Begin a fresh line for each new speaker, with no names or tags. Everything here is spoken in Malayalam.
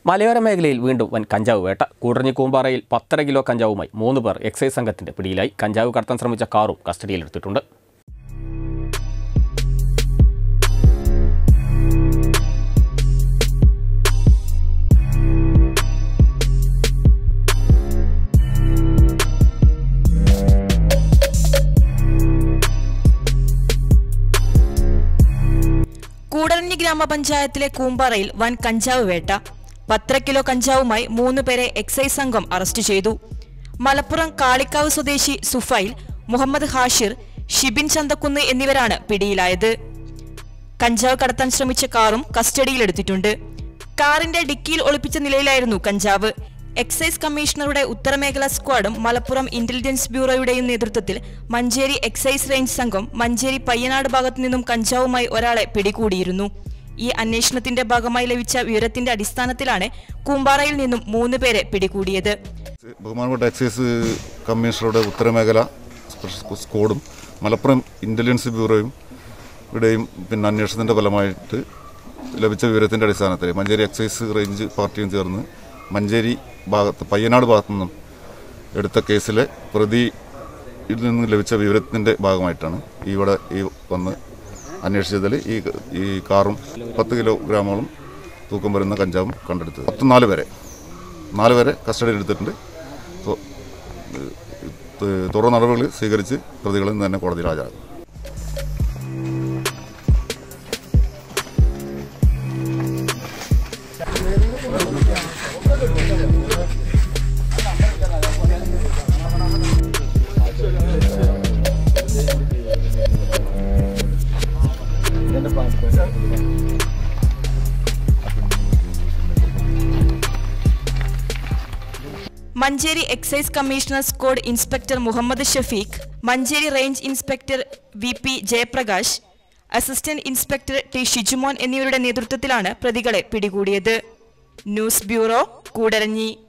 മലയോര മേഖലയിൽ വീണ്ടും വൻ കഞ്ചാവ് വേട്ട കൂടറഞ്ഞി കൂമ്പാറയിൽ പത്തര കിലോ കഞ്ചാവുമായി മൂന്ന് പേർ എക്സൈസ് സംഘത്തിന്റെ പിടിയിലായി കഞ്ചാവ് കടത്താൻ ശ്രമിച്ച കാറും കസ്റ്റഡിയിലെടുത്തിട്ടുണ്ട്
കൂടരഞ്ഞി ഗ്രാമപഞ്ചായത്തിലെ കൂമ്പാറയിൽ വൻ കഞ്ചാവ് വേട്ട പത്തര കിലോ കഞ്ചാവുമായി മൂന്ന് പേരെ എക്സൈസ് സംഘം അറസ്റ്റ് ചെയ്തു മലപ്പുറം കാളിക്കാവ് സ്വദേശി സുഫൈൽ മുഹമ്മദ് ഹാഷിർ ഷിബിൻ ചന്തക്കുന്ന് എന്നിവരാണ് പിടിയിലായത് കഞ്ചാവ് കടത്താൻ ശ്രമിച്ച കാറും കസ്റ്റഡിയിലെടുത്തിട്ടുണ്ട് കാറിന്റെ ഡിക്കിയിൽ ഒളിപ്പിച്ച നിലയിലായിരുന്നു കഞ്ചാവ് എക്സൈസ് കമ്മീഷണറുടെ ഉത്തരമേഖലാ സ്ക്വാഡും മലപ്പുറം ഇന്റലിജൻസ് ബ്യൂറോയുടെയും നേതൃത്വത്തിൽ മഞ്ചേരി എക്സൈസ് റേഞ്ച് സംഘം മഞ്ചേരി പയ്യനാട് ഭാഗത്തു നിന്നും കഞ്ചാവുമായി ഒരാളെ പിടികൂടിയിരുന്നു ഈ അന്വേഷണത്തിന്റെ ഭാഗമായി ലഭിച്ച വിവരത്തിന്റെ അടിസ്ഥാനത്തിലാണ് കൂമ്പാറയിൽ നിന്നും മൂന്ന് പേരെ പിടികൂടിയത്
ബഹുമാനപ്പെട്ട എക്സൈസ് കമ്മീഷണറുടെ ഉത്തരമേഖല സ്പെഷ്യൽ സ്ക്വാഡും മലപ്പുറം ഇന്റലിജൻസ് ബ്യൂറോയും ഇവിടെയും പിന്നെ അന്വേഷണത്തിൻ്റെ ഫലമായിട്ട് ലഭിച്ച വിവരത്തിൻ്റെ അടിസ്ഥാനത്തിൽ മഞ്ചേരി എക്സൈസ് റേഞ്ച് പാർട്ടിയും ചേർന്ന് മഞ്ചേരി ഭാഗത്ത് പയ്യനാട് ഭാഗത്തു നിന്നും എടുത്ത കേസിലെ പ്രതി ഇതിൽ നിന്ന് ലഭിച്ച വിവരത്തിൻ്റെ ഭാഗമായിട്ടാണ് ഇവിടെ ഈ വന്ന് അന്വേഷിച്ചതിൽ ഈ ഈ കാറും പത്ത് കിലോഗ്രാമോളം തൂക്കം വരുന്ന കഞ്ചാവും കണ്ടെടുത്തത് പത്ത് നാല് പേരെ നാല് പേരെ കസ്റ്റഡിയിൽ എടുത്തിട്ടുണ്ട് തു- തു- തുടർ നടപടികൾ സ്വീകരിച്ച് പ്രതികളിൽ നിന്ന് തന്നെ കോടതിയിൽ ഹാജരാക്കും
Manjeri excise commissioner squad inspector Muhammad Shafeeq Manjeri range inspector V P Jayaprakash assistant inspector T Shijumon എന്നിവരുടെ നേതൃത്വത്തിലാണ് പ്രതികളെ പിടികൂടിയത് ന്യൂസ് ബ്യൂറോ കൂടരഞ്ഞി